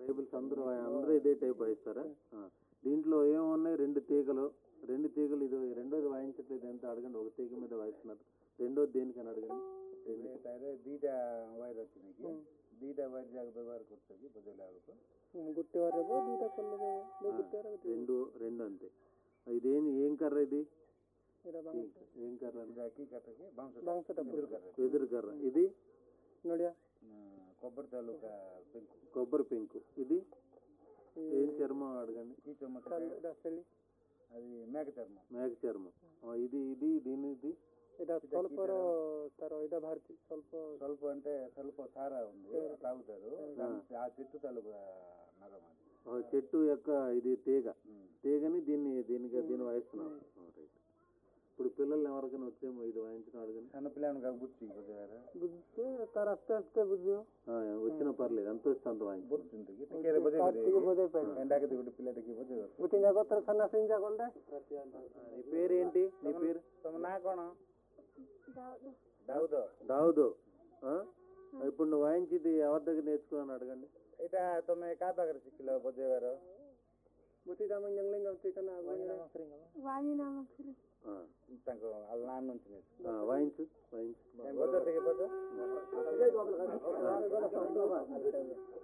Bibles అందరూ అందరూ ఇదే టైప్ వాయిస్తారా ఆ. దీంట్లో ఏమున్నాయి రెండు తీగలు రెండు తీగలు ఇది రెండోది వాయించట్లేదు ఎంత అడగండి ఒక తీగ మీద వాయిస్తున్నారు రెండోది దేనికని అడగండి ତାରେ ଦିଟା ୱାୟାର ଅଛି ନାକି ଦିଟା ୱାୟାର ଯାକ ବ୍ୟବହାର କରୁଛନ୍ତି ବଜେଇଲା ବେଳକୁ ଗୋଟେ ବାର ହେବ ଦୁଇଟା କଲେ ଗୋଟେ ବାର రెండు రెండు అంతే ఇదేం ఏం కర్ర ఇది ଏଇଟା ఏం కర్ర ଏଇଟା କି କାଠକି ବାଉଁଶ ବାଉଁଶଟା ପିଜୁଳି କାଠ వెదురు కర్ర ఇది ନଡ଼ିଆ కొబ్బరి తాలూకా పెంకు కొబ్బరి పెంకు ఇది ఏం చర్మం అడగండి ఈ చొమ్మట ଏଇଟା ଶେଳି అది మేక చర్మం మేక చర్మం ఆ, ఇది ఇది దీని ఇది ଏଇଟା ସ୍ୱଳ୍ପର ତାର ଏଇଟା ବାହାରିଛି ସ୍ୱଳ୍ପ స్వల్ప అంటే స్వల్ప సారా ఉంది తాగుతారు దాని- ఆ చెట్టు తాలూకా నరం అది ఆ, చెట్టు యొక్క ఇది తీగ తీగని దీన్ని దీనికి దీన్ని వాయిస్తున్నాం ఆ, రైట్ ఇప్పుడు పిల్లల్ని ఎవరికైనా వచ్చేమో ఇది వాయించడం అడగండి సన్న పిల్లని కాక బుచ్చి బజారా ବୁଝିଛି ତାର ଆସ୍ତେ ଆସ୍ତେ ବୁଝିବ ఆ, వచ్చినా పర్లేదు ఎంత వస్తే అంత వాయించు బుచ్చింది ଟିକେ ବଜେଇ ଟିକେ ବଜେଇ ପାରିବ ఎండాకి ଗୋଟେ ପିଲାଟିକି ବଜେଇବ ବୁଝିnga ଗତର ସାନା ସିଞ୍ଜା କଲେ నీ పేరు ఏంటి నీ పేరు ତମ ନାଁ କଣ ଦାଉଦ దావుదు ఆ? ఇప్పుడు నువ్వు వాయించింది ఎవరి దగ్గర నేర్చుకున్నాను అడగండి ଏଇଟା ତମେ କାହା ପାଖରେ ଶିଖିଲ ବଜେଇବାର ବୁଝି ଦାମ ଜଙ୍ଗଲିଙ୍ଗ ଅଛି କନା ఆ, ତାଙ୍କ ନାଁ నుంచి నేర్చుకో ఆ, వాయించు వాయించు ବଜ ଟିକେ ବଜ